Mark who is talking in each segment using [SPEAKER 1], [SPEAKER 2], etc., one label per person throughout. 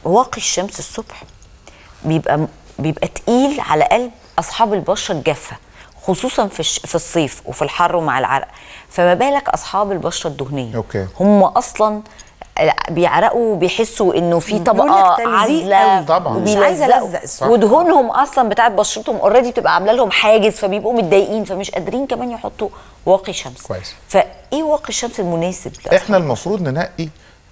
[SPEAKER 1] واقي الشمس الصبح بيبقى بيبقى تقيل على قلب اصحاب البشره الجافه خصوصا في الش- في الصيف وفي الحر ومع العرق فما بالك اصحاب البشره الدهنيه
[SPEAKER 2] أوكي.
[SPEAKER 1] هم اصلا بيعرقوا وبيحسوا انه في
[SPEAKER 3] بيقول
[SPEAKER 1] طبقه
[SPEAKER 3] لك تلزيق
[SPEAKER 1] عازله
[SPEAKER 3] قوي.
[SPEAKER 2] طبعاً.
[SPEAKER 3] مش عايزة
[SPEAKER 1] وبيلزقوا.
[SPEAKER 3] ألزق الصبح.
[SPEAKER 1] ودهونهم اصلا بتاعت بشرتهم اوريدي بتبقى عامله لهم حاجز فبيبقوا متضايقين فمش قادرين كمان يحطوا واقي شمس
[SPEAKER 2] كويس.
[SPEAKER 1] فايه واقي الشمس المناسب لأصحاب
[SPEAKER 2] احنا المفروض ننقي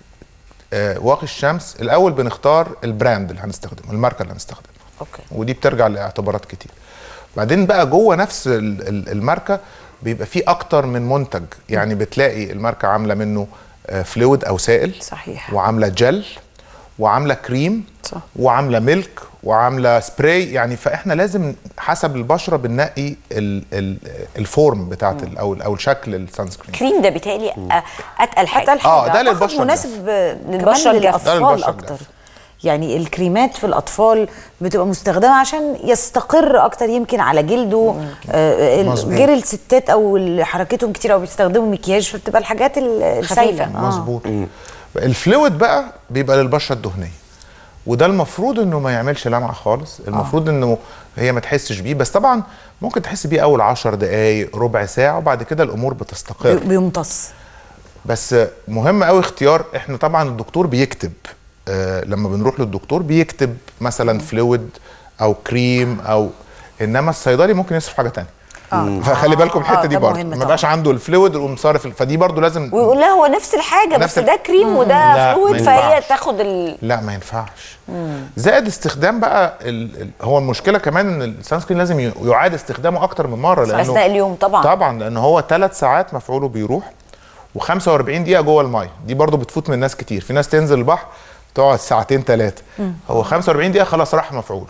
[SPEAKER 2] آه واقي الشمس الاول بنختار البراند اللي هنستخدمه الماركه اللي هنستخدمها
[SPEAKER 1] اوكي
[SPEAKER 2] ودي بترجع لاعتبارات كتير بعدين بقى جوه نفس ال- ال- الماركه بيبقى في اكتر من منتج يعني بتلاقي الماركه عامله منه آه، فلويد او سائل
[SPEAKER 3] صحيح.
[SPEAKER 2] وعامله جل وعامله كريم
[SPEAKER 3] صح.
[SPEAKER 2] وعامله ميلك وعامله سبراي يعني فاحنا لازم حسب البشره بننقي ال ال الفورم بتاعت ال- او او الشكل السان سكرين
[SPEAKER 1] كريم ده بيتهيألي أ- اتقل حاجه
[SPEAKER 3] حتى الحاجه
[SPEAKER 2] آه، ده
[SPEAKER 3] أعتقد
[SPEAKER 2] للبشرة
[SPEAKER 3] مناسب
[SPEAKER 1] للبشرة
[SPEAKER 3] للبشره
[SPEAKER 1] الجافة.
[SPEAKER 3] للاطفال
[SPEAKER 2] للبشرة
[SPEAKER 3] اكتر
[SPEAKER 2] الجافة.
[SPEAKER 3] يعني الكريمات في الاطفال بتبقى مستخدمه عشان يستقر اكتر يمكن على جلده آه ال-
[SPEAKER 2] مظبوط.
[SPEAKER 3] غير الستات او اللي حركتهم كتير او بيستخدموا مكياج فبتبقى الحاجات ال- السايله آه.
[SPEAKER 2] مظبوط الفلويد بقى بيبقى للبشره الدهنيه وده المفروض انه ما يعملش لمعه خالص المفروض انه هي ما تحسش بيه بس طبعا ممكن تحس بيه اول عشر دقايق ربع ساعه وبعد كده الامور بتستقر
[SPEAKER 3] بي- بيمتص
[SPEAKER 2] بس مهم قوي اختيار احنا طبعا الدكتور بيكتب آه لما بنروح للدكتور بيكتب مثلا فلويد او كريم او انما الصيدلي ممكن يصرف حاجه تانية فخلي بالكم الحته
[SPEAKER 3] آه،
[SPEAKER 2] دي
[SPEAKER 3] ده
[SPEAKER 2] برضه
[SPEAKER 3] مهم
[SPEAKER 2] ما
[SPEAKER 3] طبعاً.
[SPEAKER 2] يبقاش عنده الفلويد ويقوم صارف فدي برضه لازم
[SPEAKER 1] ويقول لها هو نفس الحاجه
[SPEAKER 2] نفس
[SPEAKER 1] بس
[SPEAKER 2] ال-
[SPEAKER 1] ده كريم وده
[SPEAKER 2] لا،
[SPEAKER 1] فلويد
[SPEAKER 2] ما
[SPEAKER 1] فهي
[SPEAKER 2] ينفعش.
[SPEAKER 1] تاخد ال...
[SPEAKER 2] لا ما ينفعش زائد استخدام بقى ال... ال... هو المشكله كمان ان السان سكرين لازم ي- يعاد استخدامه اكتر من مره لانه
[SPEAKER 1] اثناء اليوم طبعا
[SPEAKER 2] طبعا لان هو ثلاث ساعات مفعوله بيروح و45 دقيقه جوه الميه دي برضو بتفوت من ناس كتير في ناس تنزل البحر تقعد ساعتين ثلاثه هو 45 دقيقه خلاص راح مفعوله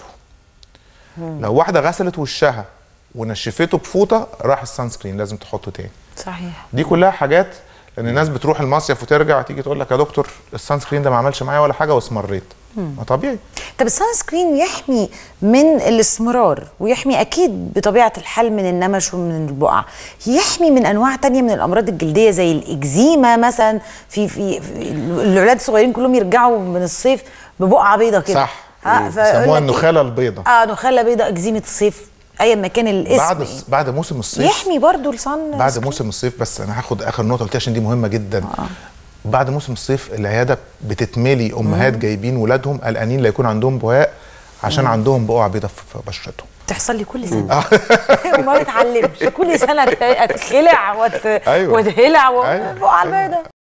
[SPEAKER 2] لو واحده غسلت وشها ونشفته بفوطه راح السان سكرين لازم تحطه تاني
[SPEAKER 3] صحيح
[SPEAKER 2] دي كلها حاجات لان الناس بتروح المصيف وترجع تيجي تقول لك يا دكتور السان سكرين ده ما عملش معايا ولا حاجه واسمريت ما طبيعي
[SPEAKER 3] طب السان سكرين يحمي من الاسمرار ويحمي اكيد بطبيعه الحال من النمش ومن البقع يحمي من انواع تانية من الامراض الجلديه زي الاكزيما مثلا في في, في الولاد الصغيرين كلهم يرجعوا من الصيف ببقعه بيضه كده
[SPEAKER 2] صح
[SPEAKER 3] ها فيقول
[SPEAKER 2] سموها
[SPEAKER 3] لك إيه؟
[SPEAKER 2] النخاله البيضاء
[SPEAKER 3] اه نخاله بيضه اكزيمه الصيف ايا ما كان الاسم
[SPEAKER 2] بعد
[SPEAKER 3] إيه؟
[SPEAKER 2] بعد موسم الصيف
[SPEAKER 3] يحمي برضو الصن
[SPEAKER 2] بعد موسم الصيف بس انا هاخد اخر نقطه قلتها عشان دي مهمه جدا آه. بعد موسم الصيف العياده بتتملي امهات جايبين ولادهم قلقانين لا يكون عندهم بهاء عشان عندهم بقع بيضاء في في بشرتهم
[SPEAKER 3] تحصل لي كل سنه وما يتعلمش كل سنه اتخلع وت...
[SPEAKER 2] أيوة.
[SPEAKER 3] واتهلع
[SPEAKER 2] أيوة.
[SPEAKER 3] وبقع البيضه